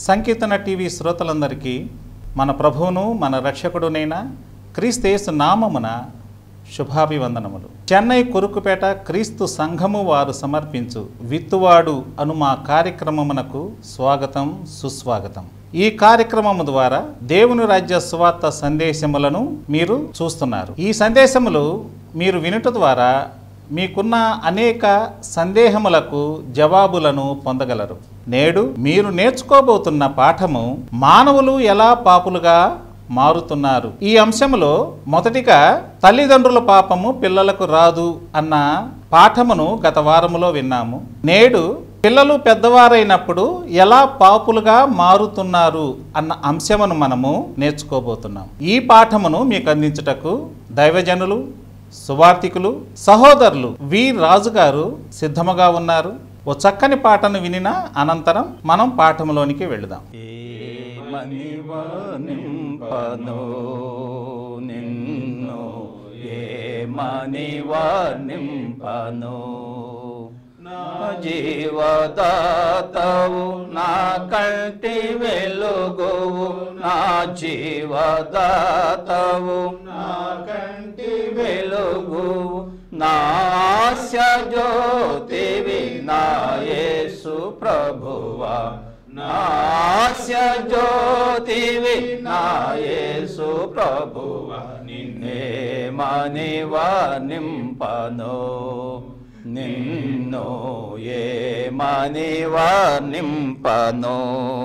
సంకీర్తన టీవీ శ్రోతలందరికీ మన ప్రభువును మన రక్షకుడునైన క్రీస్తేసు నామమున శుభాభివందనములు చెన్నై కురుకుపేట క్రీస్తు సంఘము వారు సమర్పించు విత్తువాడు అను మా కార్యక్రమమునకు స్వాగతం సుస్వాగతం ఈ కార్యక్రమము ద్వారా దేవుని రాజ్య సువార్త సందేశములను మీరు చూస్తున్నారు ఈ సందేశములు మీరు వినుట ద్వారా మీకున్న అనేక సందేహములకు జవాబులను పొందగలరు నేడు మీరు నేర్చుకోబోతున్న పాఠము మానవులు ఎలా పాపులుగా మారుతున్నారు ఈ అంశంలో మొదటిగా తల్లిదండ్రుల పాపము పిల్లలకు రాదు అన్న పాఠమును గత వారములో విన్నాము నేడు పిల్లలు పెద్దవారైనప్పుడు ఎలా పాపులుగా మారుతున్నారు అన్న అంశమును మనము నేర్చుకోబోతున్నాం ఈ పాఠమును మీకు అందించుటకు దైవజనులు సువార్థికులు సహోదరులు వి రాజు గారు సిద్ధముగా ఉన్నారు ఓ చక్కని పాటను వినిన అనంతరం మనం పాఠములోనికి వెళదాం ఏమనివర్ణింపను నిన్ను ఏమనివర్ణింపను నా జీవదాతవు నా కంటి వెలుగువు నా జీవదాతవు నా కంటి వెలుగు నా ఆశ జ్యోతివి నా యేసు ప్రభువా నాస్య జ్యోతివి నా యేసు ప్రభువ నిన్నే మనివర్ణింపను నిన్ను ఏ మనివర్ణింపను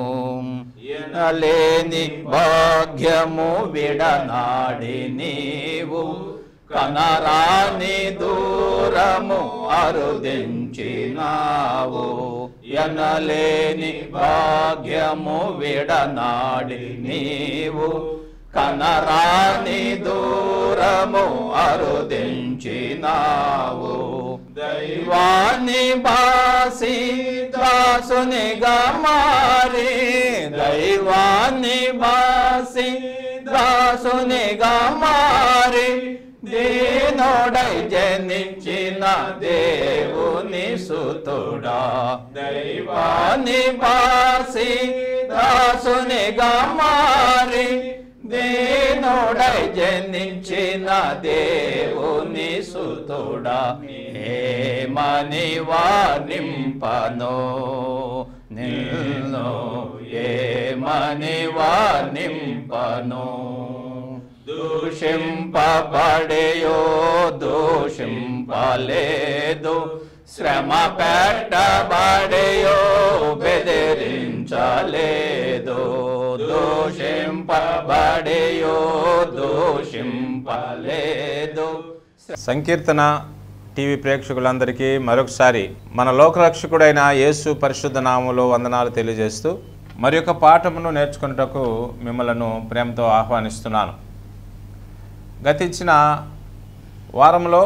ఎనలేని భాగ్యము విడనాడి నీవు కనరాని దూరము అరుదించినావు ఎనలేని భాగ్యము విడనాడి నీవు కనరాని దూరము అరుదించినావు దైవాన్ని బాసి దాసునిగా మారి దైవాన్ని బాసి దాసునిగా మారి దీనుడై జనించిన దేవుని సుతుడా దైవాన్ని బాసి దాసునిగా మారి దీనుడై జనించిన దేవుని సుతుడా ఏమని వానింపను నిన్ను ఏమని వానింపను దూషింపబడేయో దూషింపలేదు శ్రమ పెట్టబడేయో బెదిరించలేదు దూషింపబడేయో దూషింపలేదు సంకీర్తన టీవీ ప్రేక్షకులందరికీ మరొకసారి మన లోకరక్షకుడైన యేసు పరిశుద్ధ నామములో వందనాలు తెలియజేస్తూ మరి యొక్క పాఠమును నేర్చుకున్నటకు మిమ్మలను ప్రేమతో ఆహ్వానిస్తున్నాను గతించిన వారంలో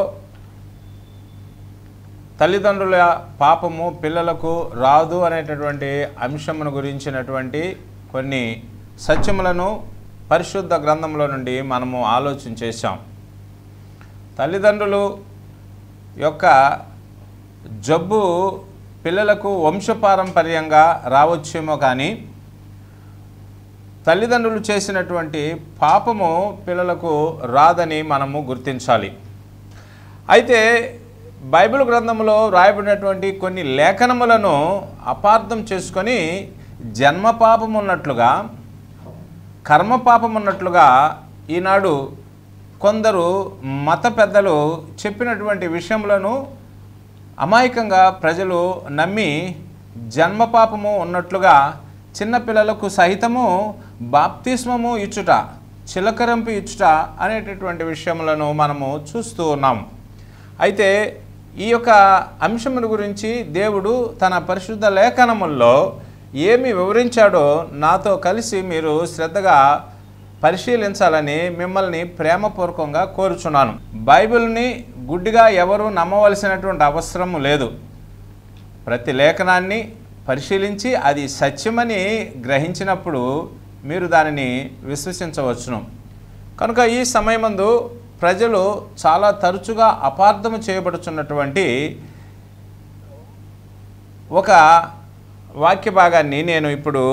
తల్లిదండ్రుల పాపము పిల్లలకు రాదు అనేటటువంటి అంశమును గురించినటువంటి కొన్ని సత్యములను పరిశుద్ధ గ్రంథంలో నుండి మనము ఆలోచన చేశాం తల్లిదండ్రులు యొక్క జబ్బు పిల్లలకు వంశపారంపర్యంగా రావచ్చేమో కానీ తల్లిదండ్రులు చేసినటువంటి పాపము పిల్లలకు రాదని మనము గుర్తించాలి అయితే బైబిల్ గ్రంథంలో రాయబడినటువంటి కొన్ని లేఖనములను అపార్థం చేసుకొని జన్మ పాపం ఉన్నట్లుగా కర్మ పాపం ఉన్నట్లుగా ఈనాడు కొందరు మత పెద్దలు చెప్పినటువంటి విషయములను అమాయకంగా ప్రజలు నమ్మి జన్మ పాపము ఉన్నట్లుగా చిన్నపిల్లలకు సహితము బాప్తిస్మము ఇచ్చుట చిలకరింపు ఇచ్చుట అనేటటువంటి విషయములను మనము చూస్తూ ఉన్నాం అయితే ఈ యొక్క అంశముల గురించి దేవుడు తన పరిశుద్ధ లేఖనముల్లో ఏమి వివరించాడో నాతో కలిసి మీరు శ్రద్ధగా పరిశీలించాలని మిమ్మల్ని ప్రేమపూర్వకంగా కోరుచున్నాను బైబిల్ని గుడ్డిగా ఎవరు నమ్మవలసినటువంటి అవసరం లేదు ప్రతి లేఖనాన్ని పరిశీలించి అది సత్యమని గ్రహించినప్పుడు మీరు దానిని విశ్వసించవచ్చును కనుక ఈ సమయమందు ప్రజలు చాలా తరచుగా అపార్థము చేయబడుచున్నటువంటి ఒక వాక్య భాగాన్ని నేను ఇప్పుడు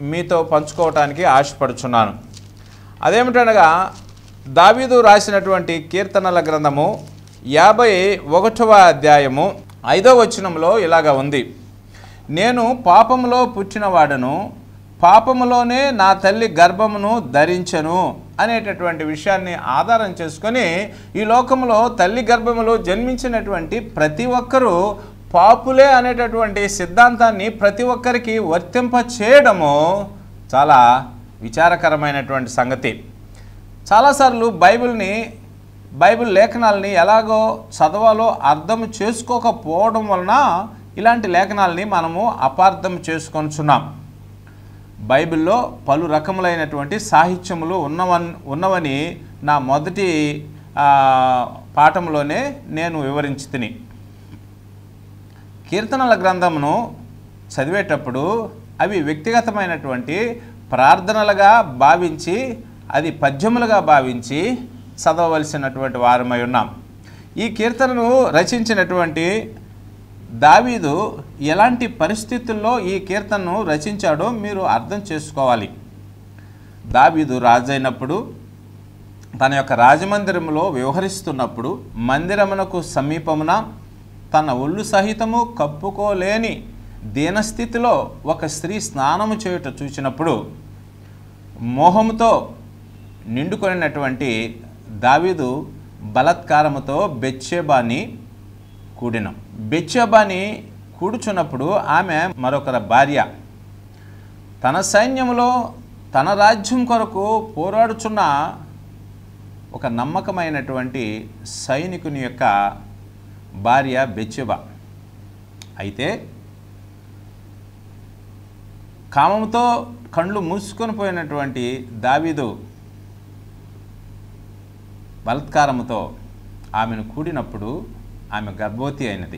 మీతో పంచుకోవటానికి ఆశపడుచున్నాను అదేమిటనగా దావీదు రాసినటువంటి కీర్తనల గ్రంథము యాభై ఒకటవ అధ్యాయము ఐదవ వచనంలో ఇలాగ ఉంది నేను పాపములో పుట్టినవాడను పాపములోనే నా తల్లి గర్భమును ధరించను అనేటటువంటి విషయాన్ని ఆధారం చేసుకొని ఈ లోకంలో తల్లి గర్భములో జన్మించినటువంటి ప్రతి ఒక్కరూ పాపులే అనేటటువంటి సిద్ధాంతాన్ని ప్రతి ఒక్కరికి వర్తింప చేయడము చాలా విచారకరమైనటువంటి సంగతి చాలాసార్లు బైబిల్ని బైబిల్ లేఖనాలని ఎలాగో చదవాలో అర్థం చేసుకోకపోవడం వలన ఇలాంటి లేఖనాలని మనము అపార్థం చేసుకొనిచున్నాం బైబిల్లో పలు రకములైనటువంటి సాహిత్యములు ఉన్నవన్ ఉన్నవని నా మొదటి ఆ, పాఠంలోనే నేను వివరించి తిని కీర్తనల గ్రంథమును చదివేటప్పుడు అవి వ్యక్తిగతమైనటువంటి ప్రార్థనలుగా భావించి అది పద్యములుగా భావించి చదవవలసినటువంటి వారమై ఉన్నాం ఈ కీర్తనను రచించినటువంటి దావీదు ఎలాంటి పరిస్థితుల్లో ఈ కీర్తనను రచించాడో మీరు అర్థం చేసుకోవాలి దావీదు రాజైనప్పుడు తన యొక్క రాజమందిరంలో వ్యవహరిస్తున్నప్పుడు మందిరమునకు సమీపమున తన ఒళ్ళు సహితము కప్పుకోలేని దీనస్థితిలో ఒక స్త్రీ స్నానము చేయుట చూసినప్పుడు మోహముతో నిండుకొనినటువంటి దావీదు బలత్కారముతో బెచ్చేబాని కూడిన బెచ్చేబాని కూడుచున్నప్పుడు ఆమె మరొకరి భార్య తన సైన్యములో తన రాజ్యం కొరకు పోరాడుచున్న ఒక నమ్మకమైనటువంటి సైనికుని యొక్క భార్య బెచ్చెబ అయితే కామంతో కండ్లు మూసుకొని పోయినటువంటి దావీదు బలత్కారముతో ఆమెను కూడినప్పుడు ఆమె గర్భవతి అయినది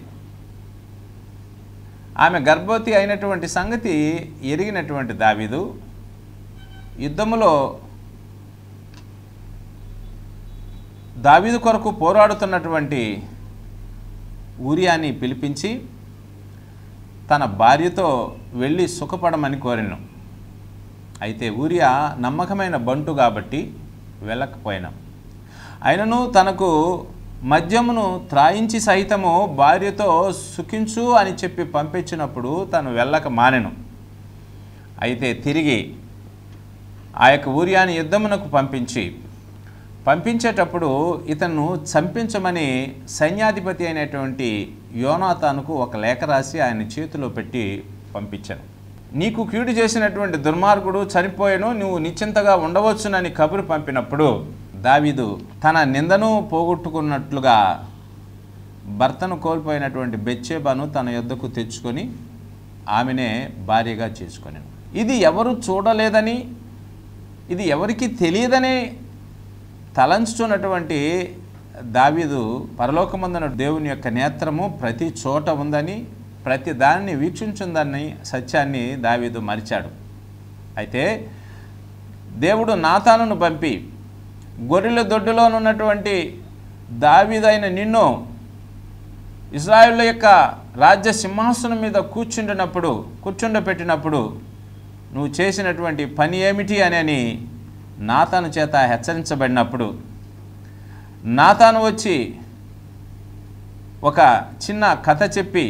ఆమె గర్భవతి అయినటువంటి సంగతి ఎరిగినటువంటి దావీదు యుద్ధములో దావీదు కొరకు పోరాడుతున్నటువంటి ఊరియాని పిలిపించి తన భార్యతో వెళ్ళి సుఖపడమని కోరాను అయితే ఊరియా నమ్మకమైన బంటు కాబట్టి వెళ్ళకపోయినాం అయినను తనకు మద్యమును త్రాయించి సహితము భార్యతో సుఖించు అని చెప్పి పంపించినప్పుడు తను వెళ్ళక మానెను అయితే తిరిగి ఆ యొక్క ఊరియాని యుద్ధమునకు పంపించి పంపించేటప్పుడు ఇతను చంపించమని సైన్యాధిపతి అయినటువంటి యోనాతానుకు ఒక లేఖ రాసి ఆయన చేతిలో పెట్టి పంపించాను నీకు కీడు చేసినటువంటి దుర్మార్గుడు చనిపోయాను నువ్వు నిశ్చింతగా ఉండవచ్చునని కబురు పంపినప్పుడు దావీదు తన నిందను పోగొట్టుకున్నట్లుగా భర్తను కోల్పోయినటువంటి బెచ్చేబాను తన యొద్దకు తెచ్చుకొని ఆమెనే భార్యగా చేసుకొని ఇది ఎవరు చూడలేదని ఇది ఎవరికి తెలియదని తలంచుతున్నటువంటి దావీదు పరలోకమందున దేవుని యొక్క నేత్రము ప్రతి చోట ఉందని ప్రతి దానిని వీక్షించుందని సత్యాన్ని దావీదు మరిచాడు అయితే దేవుడు నాతానును పంపి గొర్రెల దొడ్డులోనున్నటువంటి దావీదైన నిన్ను ఇజ్రాయిల్ యొక్క రాజ్య సింహాసనం మీద కూర్చుండినప్పుడు కూర్చుండపెట్టినప్పుడు నువ్వు చేసినటువంటి పని ఏమిటి అని నాతాను చేత హెచ్చరించబడినప్పుడు నాతాను వచ్చి ఒక చిన్న కథ చెప్పి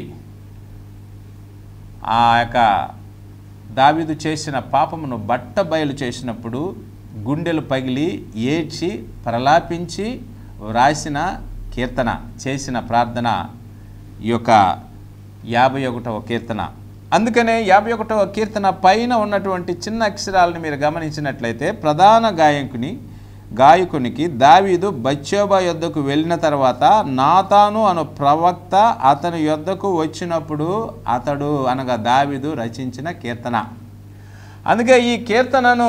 ఆ యొక్క దావీదు చేసిన పాపమును బట్ట బయలు చేసినప్పుడు గుండెలు పగిలి ఏడ్చి ప్రలాపించి వ్రాసిన కీర్తన చేసిన ప్రార్థన ఈ యొక్క యాభై ఒకటవ కీర్తన అందుకనే యాభై ఒకటవ కీర్తన పైన ఉన్నటువంటి చిన్న అక్షరాలను మీరు గమనించినట్లయితే ప్రధాన గాయకుని గాయకునికి దావీదు బచ్చోబా యొద్దకు వెళ్ళిన తర్వాత నాతాను అను ప్రవక్త అతని యొద్దకు వచ్చినప్పుడు అతడు అనగా దావీదు రచించిన కీర్తన అందుకే ఈ కీర్తనను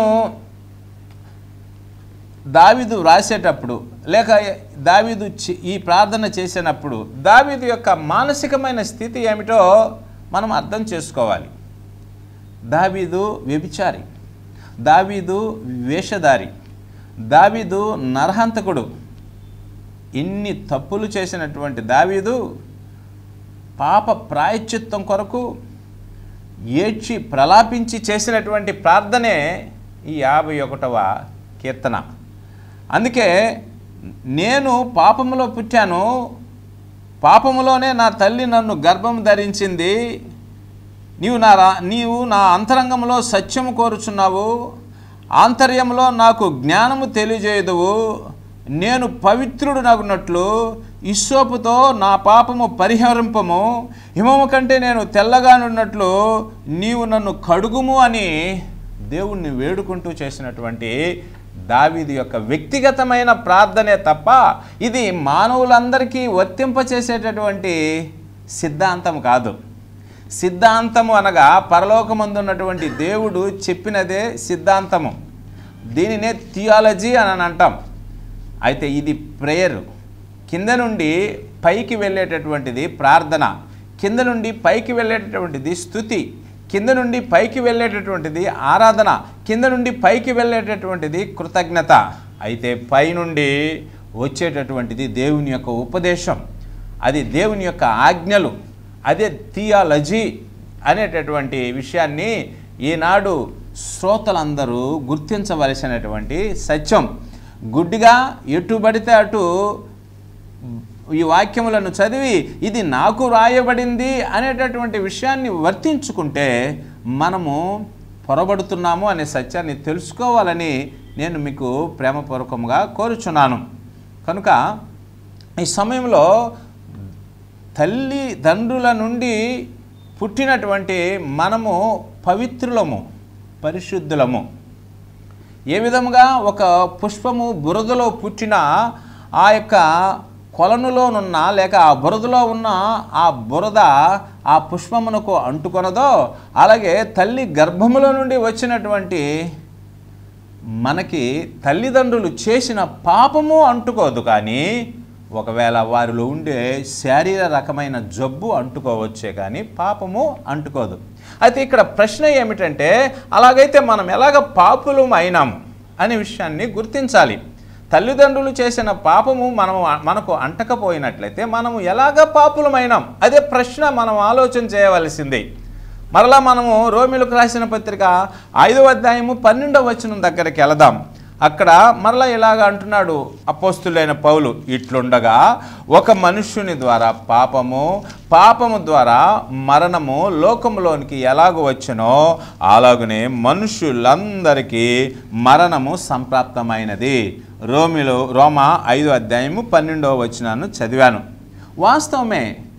దావీదు రాసేటప్పుడు లేక దావీదు చి- ఈ ప్రార్థన చేసినప్పుడు దావీదు యొక్క మానసికమైన స్థితి ఏమిటో మనం అర్థం చేసుకోవాలి దావీదు వ్యభిచారి దావీదు వేషధారి దావీదు నరహంతకుడు ఇన్ని తప్పులు చేసినటువంటి దావీదు పాప ప్రాయశ్చిత్తం కొరకు ఏడ్చి ప్రలాపించి చేసినటువంటి ప్రార్థనే ఈ యాభై ఒకటవ కీర్తన అందుకే నేను పాపములో పుట్టాను పాపములోనే నా తల్లి నన్ను గర్భం ధరించింది నీవు నా రా నీవు నా అంతరంగంలో సత్యము కోరుచున్నావు ఆంతర్యంలో నాకు జ్ఞానము తెలియజేయదువు నేను పవిత్రుడు నగునట్లు ఇస్సోపుతో నా పాపము పరిహరింపము హిమము కంటే నేను తెల్లగానున్నట్లు నీవు నన్ను కడుగుము అని దేవుణ్ణి వేడుకుంటూ చేసినటువంటి దావీది యొక్క వ్యక్తిగతమైన ప్రార్థనే తప్ప ఇది మానవులందరికీ వర్తింపచేసేటటువంటి సిద్ధాంతం కాదు సిద్ధాంతము అనగా పరలోకమందున్నటువంటి దేవుడు చెప్పినదే సిద్ధాంతము దీనినే థియాలజీ అని అంటాం అయితే ఇది ప్రేయర్ కింద నుండి పైకి వెళ్ళేటటువంటిది ప్రార్థన కింద నుండి పైకి వెళ్ళేటటువంటిది స్థుతి కింద నుండి పైకి వెళ్ళేటటువంటిది ఆరాధన కింద నుండి పైకి వెళ్ళేటటువంటిది కృతజ్ఞత అయితే పై నుండి వచ్చేటటువంటిది దేవుని యొక్క ఉపదేశం అది దేవుని యొక్క ఆజ్ఞలు అదే థియాలజీ అనేటటువంటి విషయాన్ని ఈనాడు శ్రోతలందరూ గుర్తించవలసినటువంటి సత్యం గుడ్డిగా ఎటు పడితే అటు ఈ వాక్యములను చదివి ఇది నాకు రాయబడింది అనేటటువంటి విషయాన్ని వర్తించుకుంటే మనము పొరబడుతున్నాము అనే సత్యాన్ని తెలుసుకోవాలని నేను మీకు ప్రేమపూర్వకంగా కోరుచున్నాను కనుక ఈ సమయంలో తల్లి తండ్రుల నుండి పుట్టినటువంటి మనము పవిత్రులము పరిశుద్ధులము ఏ విధముగా ఒక పుష్పము బురదలో పుట్టిన ఆ యొక్క కొలనులోనున్న లేక ఆ బురదలో ఉన్న ఆ బురద ఆ పుష్పమునకు అంటుకొనదో అలాగే తల్లి గర్భములో నుండి వచ్చినటువంటి మనకి తల్లిదండ్రులు చేసిన పాపము అంటుకోదు కానీ ఒకవేళ వారిలో ఉండే శారీర రకమైన జబ్బు అంటుకోవచ్చే కానీ పాపము అంటుకోదు అయితే ఇక్కడ ప్రశ్న ఏమిటంటే అలాగైతే మనం ఎలాగ పాపులం అయినాము అనే విషయాన్ని గుర్తించాలి తల్లిదండ్రులు చేసిన పాపము మనం మనకు అంటకపోయినట్లయితే మనము ఎలాగ పాపులమైనాం అదే ప్రశ్న మనం ఆలోచన చేయవలసింది మరలా మనము రోమిలకు రాసిన పత్రిక ఐదవ అధ్యాయము పన్నెండవ వచనం దగ్గరికి వెళదాం అక్కడ మరలా ఇలాగ అంటున్నాడు అపోస్తులైన పౌలు ఇట్లుండగా ఒక మనుష్యుని ద్వారా పాపము పాపము ద్వారా మరణము లోకములోనికి ఎలాగ వచ్చునో అలాగనే మనుషులందరికీ మరణము సంప్రాప్తమైనది రోమిలో రోమా ఐదు అధ్యాయము పన్నెండవ వచనాన్ని చదివాను వాస్తవమే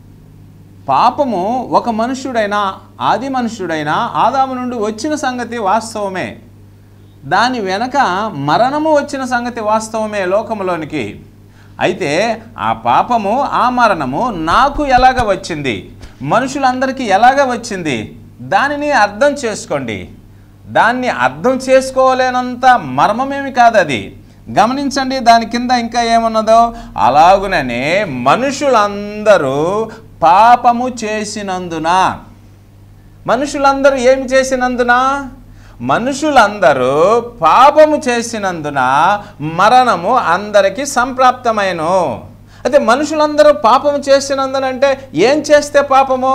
పాపము ఒక మనుష్యుడైనా ఆది మనుష్యుడైనా ఆదాము నుండి వచ్చిన సంగతి వాస్తవమే దాని వెనక మరణము వచ్చిన సంగతి వాస్తవమే లోకములోనికి అయితే ఆ పాపము ఆ మరణము నాకు ఎలాగ వచ్చింది మనుషులందరికీ ఎలాగ వచ్చింది దానిని అర్థం చేసుకోండి దాన్ని అర్థం చేసుకోలేనంత మర్మమేమి కాదు అది గమనించండి దాని కింద ఇంకా ఏమున్నదో అలాగుననే మనుషులందరూ పాపము చేసినందున మనుషులందరూ ఏమి చేసినందున మనుషులందరూ పాపము చేసినందున మరణము అందరికీ సంప్రాప్తమైను అయితే మనుషులందరూ పాపము చేసినందునంటే ఏం చేస్తే పాపము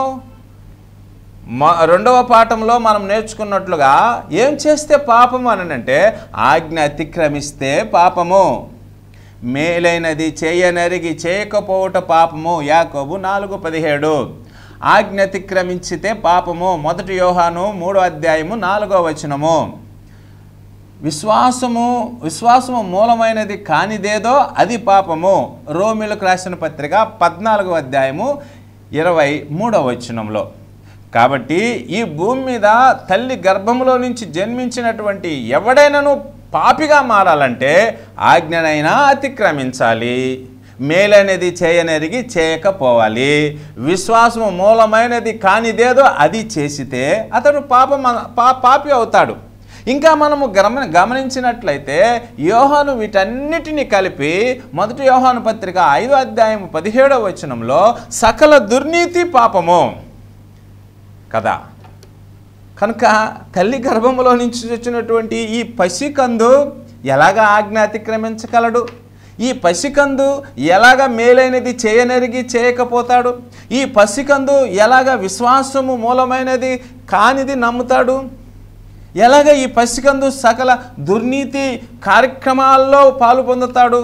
మ రెండవ పాఠంలో మనం నేర్చుకున్నట్లుగా ఏం చేస్తే పాపము అని అంటే ఆజ్ఞ అతిక్రమిస్తే పాపము మేలైనది చేయనరిగి చేయకపోవట పాపము యాకోబు నాలుగు పదిహేడు ఆజ్ఞ అతిక్రమించితే పాపము మొదటి యోహాను మూడో అధ్యాయము నాలుగో వచనము విశ్వాసము విశ్వాసము మూలమైనది కానిదేదో అది పాపము రోమిలకు రాసిన పత్రిక పద్నాలుగో అధ్యాయము ఇరవై మూడవ వచనంలో కాబట్టి ఈ భూమి మీద తల్లి గర్భంలో నుంచి జన్మించినటువంటి ఎవడైనాను పాపిగా మారాలంటే ఆజ్ఞనైనా అతిక్రమించాలి మేలనేది చేయనెరిగి చేయకపోవాలి విశ్వాసము మూలమైనది కానిదేదో అది చేసితే అతడు పాపం పా పాపి అవుతాడు ఇంకా మనము గమన గమనించినట్లయితే యోహాను వీటన్నిటిని కలిపి మొదటి యోహాను పత్రిక ఐదో అధ్యాయం పదిహేడవ వచనంలో సకల దుర్నీతి పాపము కదా కనుక తల్లి గర్భంలో నుంచి వచ్చినటువంటి ఈ పసికందు ఎలాగ ఆజ్ఞ అతిక్రమించగలడు ఈ పసికందు ఎలాగ మేలైనది చేయనరిగి చేయకపోతాడు ఈ పసికందు ఎలాగ విశ్వాసము మూలమైనది కానిది నమ్ముతాడు ఎలాగ ఈ పసికందు సకల దుర్నీతి కార్యక్రమాల్లో పాలు పొందుతాడు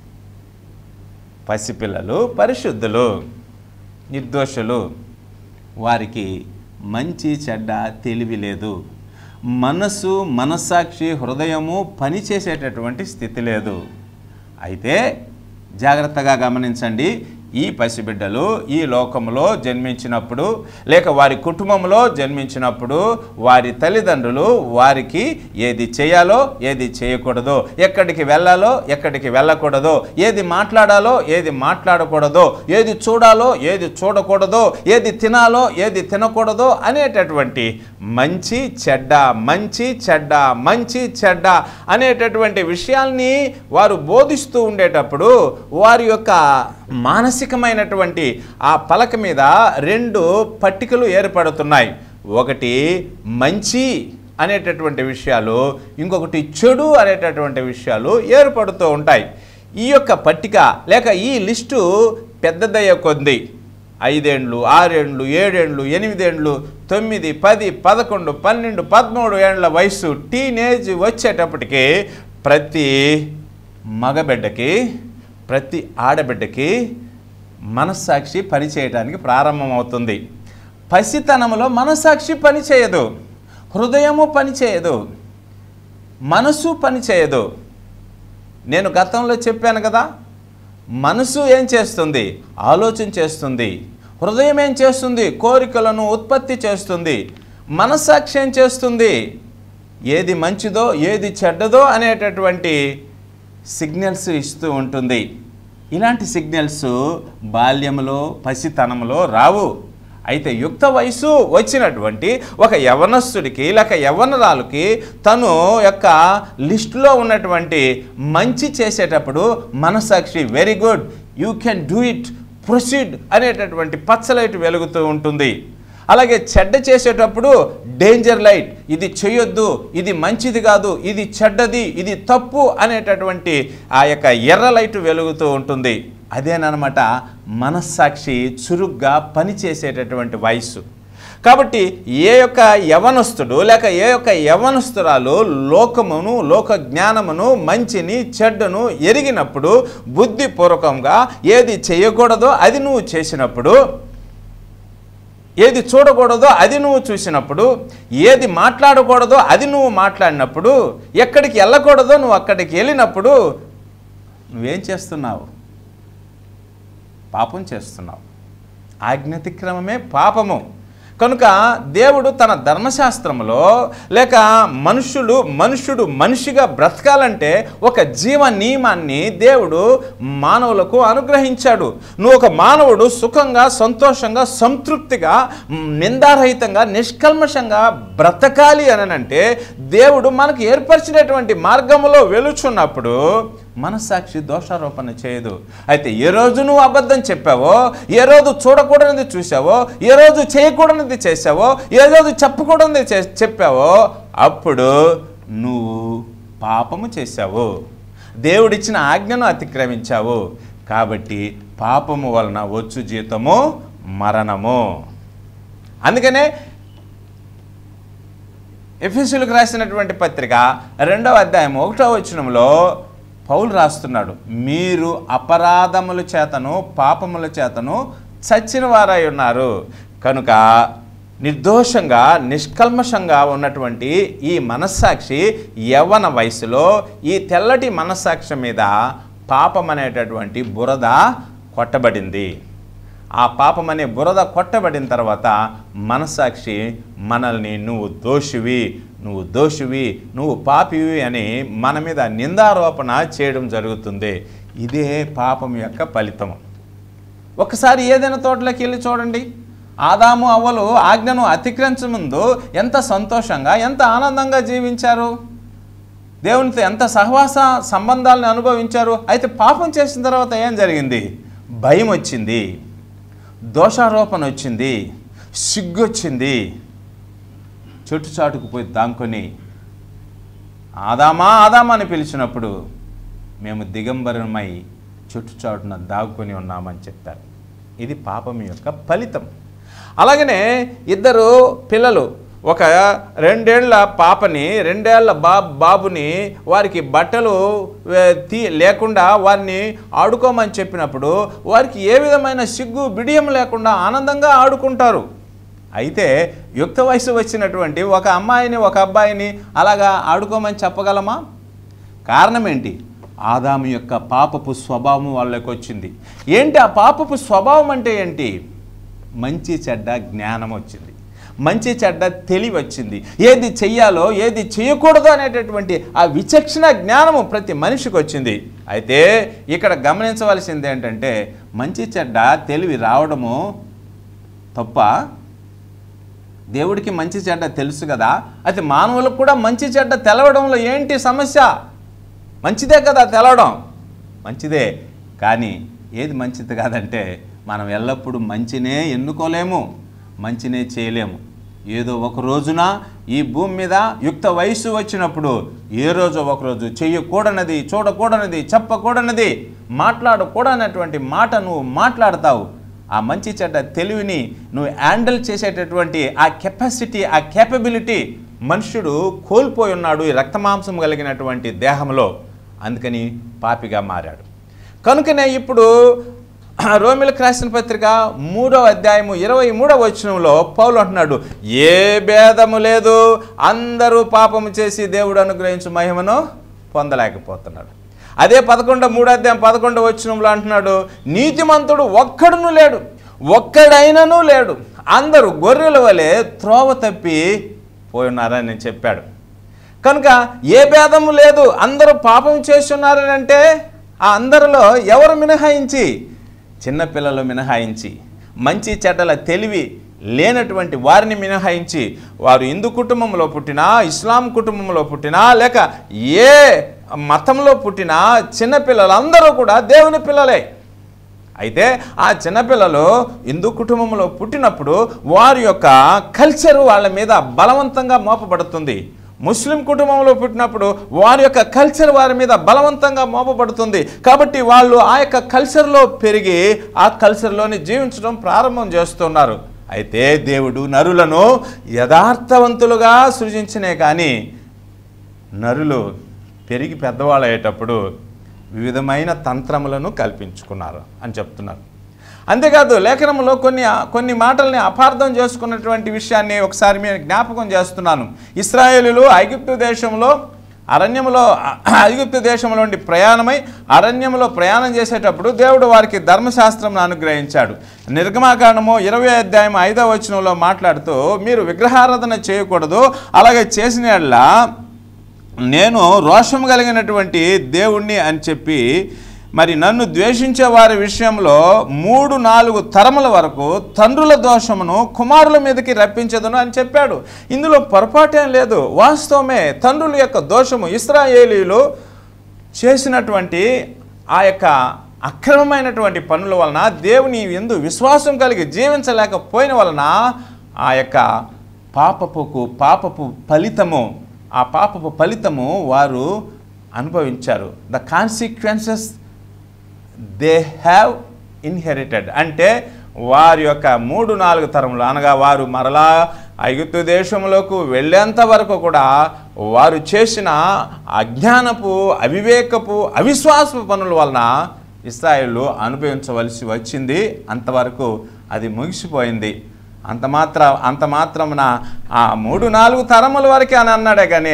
పసిపిల్లలు పరిశుద్ధులు నిర్దోషులు వారికి మంచి చెడ్డ తెలివి లేదు మనసు మనస్సాక్షి హృదయము పనిచేసేటటువంటి స్థితి లేదు అయితే జాగ్రత్తగా గమనించండి ఈ పసిబిడ్డలు ఈ లోకంలో జన్మించినప్పుడు లేక వారి కుటుంబంలో జన్మించినప్పుడు వారి తల్లిదండ్రులు వారికి ఏది చేయాలో ఏది చేయకూడదో ఎక్కడికి వెళ్ళాలో ఎక్కడికి వెళ్ళకూడదో ఏది మాట్లాడాలో ఏది మాట్లాడకూడదో ఏది చూడాలో ఏది చూడకూడదో ఏది తినాలో ఏది తినకూడదో అనేటటువంటి మంచి చెడ్డ మంచి చెడ్డ మంచి చెడ్డ అనేటటువంటి విషయాల్ని వారు బోధిస్తూ ఉండేటప్పుడు వారి యొక్క మానసికమైనటువంటి ఆ పలక మీద రెండు పట్టికలు ఏర్పడుతున్నాయి ఒకటి మంచి అనేటటువంటి విషయాలు ఇంకొకటి చెడు అనేటటువంటి విషయాలు ఏర్పడుతూ ఉంటాయి ఈ యొక్క పట్టిక లేక ఈ లిస్టు పెద్దదయ్యే కొద్ది ఐదేండ్లు ఆరేండ్లు ఏడేండ్లు ఎనిమిదేండ్లు తొమ్మిది పది పదకొండు పన్నెండు పదమూడు ఏండ్ల వయసు టీనేజ్ వచ్చేటప్పటికి ప్రతి మగబిడ్డకి ప్రతి ఆడబిడ్డకి మనస్సాక్షి పనిచేయడానికి ప్రారంభమవుతుంది పసితనంలో మనస్సాక్షి పనిచేయదు హృదయము పనిచేయదు మనసు పనిచేయదు నేను గతంలో చెప్పాను కదా మనసు ఏం చేస్తుంది ఆలోచన చేస్తుంది హృదయం ఏం చేస్తుంది కోరికలను ఉత్పత్తి చేస్తుంది మనస్సాక్షి ఏం చేస్తుంది ఏది మంచిదో ఏది చెడ్డదో అనేటటువంటి సిగ్నల్స్ ఇస్తూ ఉంటుంది ఇలాంటి సిగ్నల్స్ బాల్యంలో పసితనంలో రావు అయితే యుక్త వయసు వచ్చినటువంటి ఒక యవనస్తుడికి లేక యవనరాలుకి తను యొక్క లిస్టులో ఉన్నటువంటి మంచి చేసేటప్పుడు మనసాక్షి very good you can do it proceed అనేటటువంటి పచ్చలైట్ వెలుగుతూ ఉంటుంది అలాగే చెడ్డ చేసేటప్పుడు డేంజర్ లైట్ ఇది చేయొద్దు ఇది మంచిది కాదు ఇది చెడ్డది ఇది తప్పు అనేటటువంటి ఆ యొక్క ఎర్ర లైట్ వెలుగుతూ ఉంటుంది అదేనమాట మనస్సాక్షి చురుగ్గా పనిచేసేటటువంటి వయస్సు కాబట్టి ఏ యొక్క యవనస్తుడు లేక ఏ యొక్క యవనస్తురాలు లోకమును లోక జ్ఞానమును మంచిని చెడ్డను ఎరిగినప్పుడు బుద్ధిపూర్వకంగా ఏది చేయకూడదో అది నువ్వు చేసినప్పుడు ఏది చూడకూడదో అది నువ్వు చూసినప్పుడు ఏది మాట్లాడకూడదో అది నువ్వు మాట్లాడినప్పుడు ఎక్కడికి వెళ్ళకూడదో నువ్వు అక్కడికి వెళ్ళినప్పుడు నువ్వేం చేస్తున్నావు పాపం చేస్తున్నావు ఆజ్ఞతిక్రమమే పాపము కనుక దేవుడు తన ధర్మశాస్త్రంలో లేక మనుషులు మనుషుడు మనిషిగా బ్రతకాలంటే ఒక జీవ నియమాన్ని దేవుడు మానవులకు అనుగ్రహించాడు నువ్వు ఒక మానవుడు సుఖంగా సంతోషంగా సంతృప్తిగా నిందారహితంగా నిష్కల్మషంగా బ్రతకాలి అని అంటే దేవుడు మనకు ఏర్పరిచినటువంటి మార్గంలో వెలుచున్నప్పుడు మనస్సాక్షి దోషారోపణ చేయదు అయితే ఏ రోజు నువ్వు అబద్ధం చెప్పావో ఏ రోజు చూడకూడనిది చూసావో ఏ రోజు చేయకూడనిది చేసావో ఏ రోజు చెప్పకూడనిది చే చెప్పావో అప్పుడు నువ్వు పాపము చేశావు దేవుడిచ్చిన ఆజ్ఞను అతిక్రమించావు కాబట్టి పాపము వలన వచ్చు జీతము మరణము అందుకనే ఎఫీసులకు రాసినటువంటి పత్రిక రెండవ అధ్యాయం ఒకటో వచనంలో పౌలు రాస్తున్నాడు మీరు అపరాధముల చేతను పాపముల చేతను చచ్చిన వారై ఉన్నారు కనుక నిర్దోషంగా నిష్కల్మషంగా ఉన్నటువంటి ఈ మనస్సాక్షి యవ్వన వయసులో ఈ తెల్లటి మనస్సాక్షి మీద పాపం అనేటటువంటి బురద కొట్టబడింది ఆ పాపం అనే బురద కొట్టబడిన తర్వాత మనస్సాక్షి మనల్ని నువ్వు దోషివి నువ్వు దోషివి నువ్వు పాపివి అని మన మీద నిందారోపణ చేయడం జరుగుతుంది ఇదే పాపం యొక్క ఫలితం ఒకసారి ఏదైనా తోటలోకి వెళ్ళి చూడండి ఆదాము అవ్వలు ఆజ్ఞను అతిక్రమించ ముందు ఎంత సంతోషంగా ఎంత ఆనందంగా జీవించారు దేవునితో ఎంత సహవాస సంబంధాలను అనుభవించారు అయితే పాపం చేసిన తర్వాత ఏం జరిగింది భయం వచ్చింది దోషారోపణ వచ్చింది సిగ్గు వచ్చింది చెట్టు చాటుకు పోయి దాంకొని ఆదామా ఆదామా అని పిలిచినప్పుడు మేము దిగంబరమై చుట్టుచాటున దాక్కుని ఉన్నామని చెప్పారు ఇది పాపం యొక్క ఫలితం అలాగనే ఇద్దరు పిల్లలు ఒక రెండేళ్ల పాపని రెండేళ్ల బా బాబుని వారికి బట్టలు ఏ, తీ లేకుండా వారిని ఆడుకోమని చెప్పినప్పుడు వారికి ఏ విధమైన సిగ్గు బిడియం లేకుండా ఆనందంగా ఆడుకుంటారు అయితే యుక్త వయసు వచ్చినటువంటి ఒక అమ్మాయిని ఒక అబ్బాయిని అలాగా ఆడుకోమని చెప్పగలమా కారణం ఏంటి ఆదాము యొక్క పాపపు స్వభావం వాళ్ళకి వచ్చింది ఏంటి ఆ పాపపు స్వభావం అంటే ఏంటి మంచి చెడ్డ జ్ఞానం వచ్చింది మంచి చెడ్డ తెలివి వచ్చింది ఏది చెయ్యాలో ఏది చేయకూడదు అనేటటువంటి ఆ విచక్షణ జ్ఞానము ప్రతి మనిషికి వచ్చింది అయితే ఇక్కడ గమనించవలసింది ఏంటంటే మంచి చెడ్డ తెలివి రావడము తప్ప దేవుడికి మంచి చెడ్డ తెలుసు కదా అయితే మానవులకు కూడా మంచి చెడ్డ తెలవడంలో ఏంటి సమస్య మంచిదే కదా తెలవడం మంచిదే కానీ ఏది మంచిది కాదంటే మనం ఎల్లప్పుడూ మంచినే ఎన్నుకోలేము మంచినే చేయలేము ఏదో ఒక రోజున ఈ భూమి మీద యుక్త వయసు వచ్చినప్పుడు ఏ రోజు ఒక రోజు చెయ్యకూడనది చూడకూడనది చెప్పకూడనది మాట్లాడకూడనటువంటి మాట నువ్వు మాట్లాడతావు ఆ మంచి చెడ్డ తెలివిని నువ్వు హ్యాండిల్ చేసేటటువంటి ఆ కెపాసిటీ ఆ కేపబిలిటీ మనుష్యుడు కోల్పోయి ఉన్నాడు ఈ రక్తమాంసం కలిగినటువంటి దేహంలో అందుకని పాపిగా మారాడు కనుకనే ఇప్పుడు రోమిలకు రాసిన పత్రిక మూడవ అధ్యాయము ఇరవై మూడవ వచనంలో పౌలు అంటున్నాడు ఏ భేదము లేదు అందరూ పాపము చేసి దేవుడు అనుగ్రహించు మహిమను పొందలేకపోతున్నాడు అదే పదకొండ మూడో అధ్యాయం పదకొండవ వచనంలో అంటున్నాడు నీతిమంతుడు ఒక్కడును లేడు ఒక్కడైనను లేడు అందరూ గొర్రెల వలె త్రోవ తప్పి పోయున్నారని చెప్పాడు కనుక ఏ భేదము లేదు అందరూ పాపం చేస్తున్నారని అంటే ఆ అందరిలో ఎవరు మినహాయించి చిన్నపిల్లలు మినహాయించి మంచి చెడ్డల తెలివి లేనటువంటి వారిని మినహాయించి వారు హిందూ కుటుంబంలో పుట్టినా ఇస్లాం కుటుంబంలో పుట్టినా లేక ఏ మతంలో పుట్టినా చిన్నపిల్లలందరూ కూడా దేవుని పిల్లలే అయితే ఆ చిన్నపిల్లలు హిందూ కుటుంబంలో పుట్టినప్పుడు వారి యొక్క కల్చర్ వాళ్ళ మీద బలవంతంగా మోపబడుతుంది ముస్లిం కుటుంబంలో పుట్టినప్పుడు వారి యొక్క కల్చర్ వారి మీద బలవంతంగా మోపబడుతుంది కాబట్టి వాళ్ళు ఆ యొక్క కల్చర్లో పెరిగి ఆ కల్చర్లోని జీవించడం ప్రారంభం చేస్తున్నారు అయితే దేవుడు నరులను యథార్థవంతులుగా సృజించినే కానీ నరులు పెరిగి పెద్దవాళ్ళు అయ్యేటప్పుడు వివిధమైన తంత్రములను కల్పించుకున్నారు అని చెప్తున్నారు అంతేకాదు లేఖనంలో కొన్ని కొన్ని మాటల్ని అపార్థం చేసుకున్నటువంటి విషయాన్ని ఒకసారి నేను జ్ఞాపకం చేస్తున్నాను ఇస్రాయేలులు ఐగుప్తు దేశంలో అరణ్యంలో ఐగుప్తు దేశంలో నుండి ప్రయాణమై అరణ్యంలో ప్రయాణం చేసేటప్పుడు దేవుడు వారికి ధర్మశాస్త్రం అనుగ్రహించాడు నిర్గమాకాండము ఇరవై అధ్యాయం ఐదవ వచనంలో మాట్లాడుతూ మీరు విగ్రహారాధన చేయకూడదు అలాగే చేసిన యెడల నేను రోషం కలిగినటువంటి దేవుణ్ణి అని చెప్పి మరి నన్ను ద్వేషించే వారి విషయంలో మూడు నాలుగు తరముల వరకు తండ్రుల దోషమును కుమారుల మీదకి రప్పించదును అని చెప్పాడు ఇందులో పొరపాటేం లేదు వాస్తవమే తండ్రుల యొక్క దోషము ఇస్రాయేలీలు చేసినటువంటి ఆ యొక్క అక్రమమైనటువంటి పనుల వలన దేవుని ఎందు విశ్వాసం కలిగి జీవించలేకపోయిన వలన ఆ యొక్క పాపపుకు పాపపు ఫలితము ఆ పాపపు ఫలితము వారు అనుభవించారు the consequences they have inherited అంటే వారి యొక్క మూడు నాలుగు తరములు అనగా వారు మరలా ఐగుప్తు దేశంలోకి వెళ్ళేంత వరకు కూడా వారు చేసిన అజ్ఞానపు అవివేకపు అవిశ్వాసపు పనుల వలన ఇస్రాయేళ్ళు అనుభవించవలసి వచ్చింది అంతవరకు అది ముగిసిపోయింది అంత మాత్ర అంత మాత్రమున ఆ మూడు నాలుగు తరముల వరకే అని అన్నాడే కానీ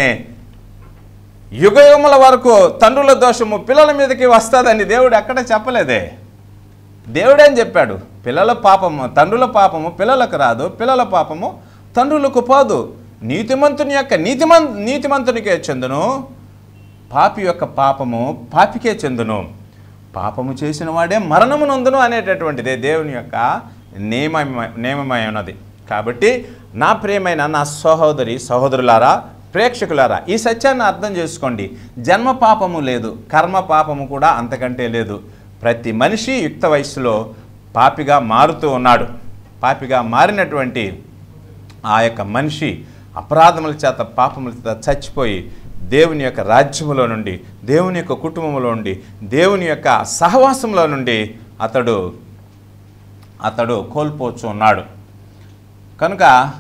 యుగయుగముల వరకు తండ్రుల దోషము పిల్లల మీదకి వస్తుందని దేవుడు ఎక్కడ చెప్పలేదే దేవుడేం చెప్పాడు పిల్లల పాపము తండ్రుల పాపము పిల్లలకు రాదు పిల్లల పాపము తండ్రులకు పోదు నీతిమంతుని యొక్క నీతిమన్ నీతిమంతునికే చెందును పాపి యొక్క పాపము పాపికే చెందును పాపము చేసిన వాడే మరణము నొందును అనేటటువంటిదే దేవుని యొక్క నియమ నియమమై ఉన్నది కాబట్టి నా ప్రియమైన నా సహోదరి సహోదరులారా ప్రేక్షకులారా ఈ సత్యాన్ని అర్థం చేసుకోండి జన్మ పాపము లేదు కర్మ పాపము కూడా అంతకంటే లేదు ప్రతి మనిషి యుక్త వయస్సులో పాపిగా మారుతూ ఉన్నాడు పాపిగా మారినటువంటి ఆ యొక్క మనిషి అపరాధముల చేత పాపముల చేత చచ్చిపోయి దేవుని యొక్క రాజ్యములో నుండి దేవుని యొక్క కుటుంబంలో నుండి దేవుని యొక్క సహవాసంలో నుండి అతడు అతడు కోల్పోవచ్చు ఉన్నాడు కనుక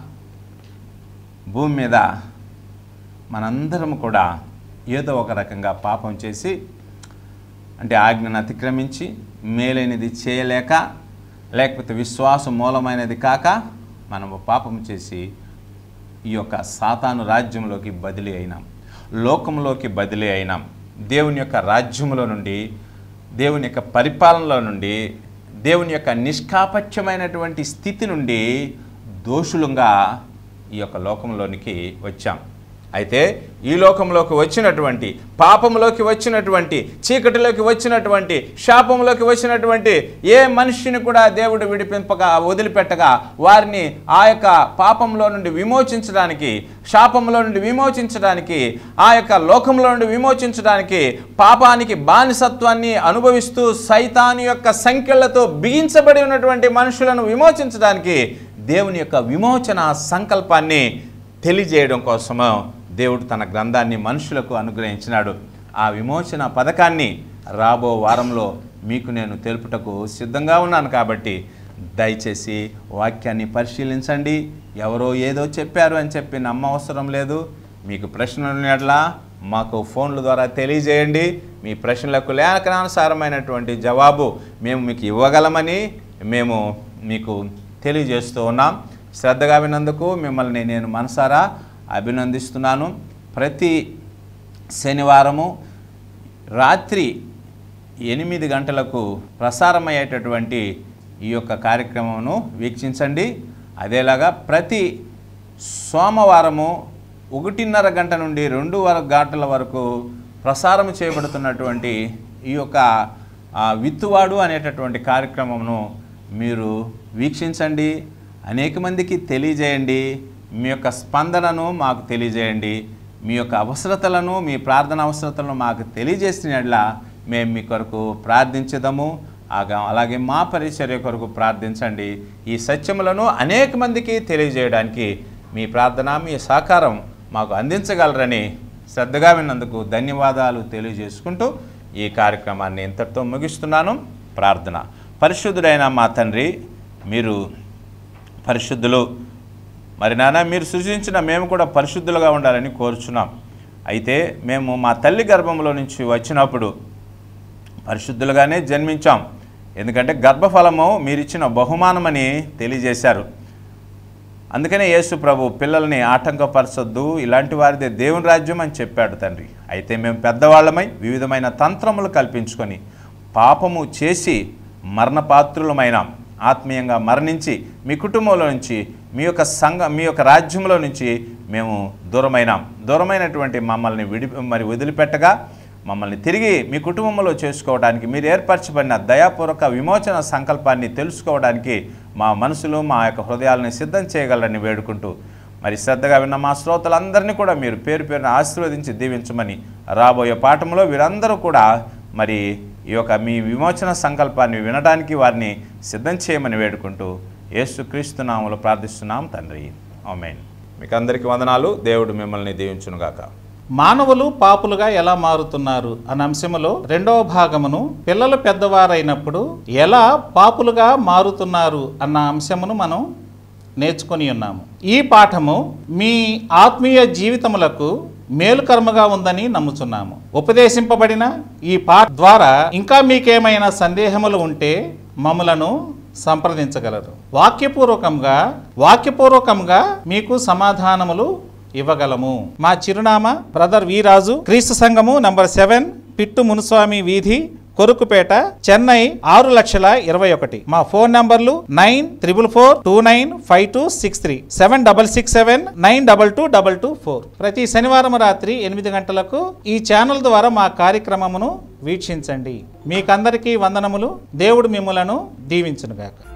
భూమి మీద మనందరం కూడా ఏదో ఒక రకంగా పాపం చేసి అంటే ఆజ్ఞను అతిక్రమించి మేలైనది చేయలేక లేకపోతే విశ్వాసం మూలమైనది కాక మనము పాపం చేసి ఈ యొక్క సాతాను రాజ్యంలోకి బదిలీ అయినాం లోకంలోకి బదిలీ అయినాం దేవుని యొక్క రాజ్యంలో నుండి దేవుని యొక్క పరిపాలనలో నుండి దేవుని యొక్క నిష్కాపట్యమైనటువంటి స్థితి నుండి దోషులుగా ఈ యొక్క లోకంలోనికి వచ్చాం అయితే ఈ లోకంలోకి వచ్చినటువంటి పాపంలోకి వచ్చినటువంటి చీకటిలోకి వచ్చినటువంటి శాపంలోకి వచ్చినటువంటి ఏ మనిషిని కూడా దేవుడు విడిపింపగా వదిలిపెట్టగా వారిని ఆ యొక్క పాపంలో నుండి విమోచించడానికి శాపంలో నుండి విమోచించడానికి ఆ యొక్క లోకంలో నుండి విమోచించడానికి పాపానికి బానిసత్వాన్ని అనుభవిస్తూ సైతాను యొక్క సంఖ్యలతో బిగించబడి ఉన్నటువంటి మనుషులను విమోచించడానికి దేవుని యొక్క విమోచన సంకల్పాన్ని తెలియజేయడం కోసము దేవుడు తన గ్రంథాన్ని మనుషులకు అనుగ్రహించినాడు ఆ విమోచన పథకాన్ని రాబో వారంలో మీకు నేను తెలుపుటకు సిద్ధంగా ఉన్నాను కాబట్టి దయచేసి వాక్యాన్ని పరిశీలించండి ఎవరో ఏదో చెప్పారు అని చెప్పి నమ్మవసరం లేదు మీకు ప్రశ్నలు ఉన్నట్లా మాకు ఫోన్ల ద్వారా తెలియజేయండి మీ ప్రశ్నలకు లేఖనానుసారమైనటువంటి జవాబు మేము మీకు ఇవ్వగలమని మేము మీకు తెలియజేస్తూ ఉన్నాం శ్రద్ధగా విన్నందుకు మిమ్మల్ని నేను మనసారా అభినందిస్తున్నాను ప్రతి శనివారము రాత్రి ఎనిమిది గంటలకు ప్రసారమయ్యేటటువంటి ఈ యొక్క కార్యక్రమమును వీక్షించండి అదేలాగా ప్రతి సోమవారము ఒకటిన్నర గంట నుండి రెండు వర గంటల వరకు ప్రసారం చేయబడుతున్నటువంటి ఈ యొక్క ఆ, విత్తువాడు అనేటటువంటి కార్యక్రమమును మీరు వీక్షించండి అనేక మందికి తెలియజేయండి మీ యొక్క స్పందనను మాకు తెలియజేయండి మీ యొక్క అవసరతలను మీ ప్రార్థన అవసరతలను మాకు తెలియజేసినట్లా మేము మీ కొరకు ప్రార్థించదము ఆగా అలాగే మా పరిచర్య కొరకు ప్రార్థించండి ఈ సత్యములను అనేక మందికి తెలియజేయడానికి మీ ప్రార్థన మీ సహకారం మాకు అందించగలరని శ్రద్ధగా విన్నందుకు ధన్యవాదాలు తెలియజేసుకుంటూ ఈ కార్యక్రమాన్ని ఇంతటితో ముగిస్తున్నాను ప్రార్థన పరిశుద్ధుడైన మా తండ్రి మీరు పరిశుద్ధులు మరి నాన్న మీరు సృజించిన మేము కూడా పరిశుద్ధులుగా ఉండాలని కోరుచున్నాం అయితే మేము మా తల్లి గర్భంలో నుంచి వచ్చినప్పుడు పరిశుద్ధులుగానే జన్మించాం ఎందుకంటే గర్భఫలము మీరిచ్చిన బహుమానమని తెలియజేశారు అందుకనే యేసు ప్రభు పిల్లల్ని ఆటంకపరచొద్దు ఇలాంటి వారిదే దేవుని రాజ్యం అని చెప్పాడు తండ్రి అయితే మేము పెద్దవాళ్ళమై వివిధమైన తంత్రములు కల్పించుకొని పాపము చేసి మరణపాత్రులమైనాం ఆత్మీయంగా మరణించి మీ కుటుంబంలో నుంచి మీ యొక్క సంఘ మీ యొక్క రాజ్యంలో నుంచి మేము దూరమైనాం దూరమైనటువంటి మమ్మల్ని విడి మరి వదిలిపెట్టగా మమ్మల్ని తిరిగి మీ కుటుంబంలో చేసుకోవడానికి మీరు ఏర్పరచబడిన దయాపూర్వక విమోచన సంకల్పాన్ని తెలుసుకోవడానికి మా మనసులు మా యొక్క హృదయాలను సిద్ధం చేయగలరని వేడుకుంటూ మరి శ్రద్ధగా విన్న మా శ్రోతలందరినీ కూడా మీరు పేరు పేరున ఆశీర్వదించి దీవించమని రాబోయే పాఠంలో వీరందరూ కూడా మరి ఈ యొక్క మీ విమోచన సంకల్పాన్ని వినడానికి వారిని సిద్ధం చేయమని వేడుకుంటూ యేసుక్రీస్తు నామములో ప్రార్థిస్తున్నాం తండ్రి ఆమేన్ మీకు అందరికీ వందనాలు దేవుడు మిమ్మల్ని దీవించునుగాక మానవులు పాపులుగా ఎలా మారుతున్నారు అన్న అంశములో రెండవ భాగమును పిల్లలు పెద్దవారైనప్పుడు ఎలా పాపులుగా మారుతున్నారు అన్న అంశమును మనం నేర్చుకొని ఉన్నాము ఈ పాఠము మీ ఆత్మీయ జీవితములకు మేలుకర్మగా ఉందని నమ్ముచున్నాము ఉపదేశింపబడిన ఈ పాఠ ద్వారా ఇంకా మీకేమైనా సందేహములు ఉంటే మమ్మలను సంప్రదించగలరు వాక్యపూర్వకంగా వాక్యపూర్వకంగా మీకు సమాధానములు ఇవ్వగలము మా చిరునామా బ్రదర్ వీరాజు క్రీస్తు సంఘము నంబర్ సెవెన్ పిట్టు మునుస్వామి వీధి కొరుకుపేట చెన్నై ఆరు లక్షల ఇరవై ఒకటి మా ఫోన్ నంబర్లు nine triple four two nine five two six three seven double six seven nine double two double two four ప్రతి శనివారం రాత్రి ఎనిమిది గంటలకు ఈ ఛానల్ ద్వారా మా కార్యక్రమమును వీక్షించండి మీకందరికీ వందనములు దేవుడు మిమ్మలను దీవించునుగాక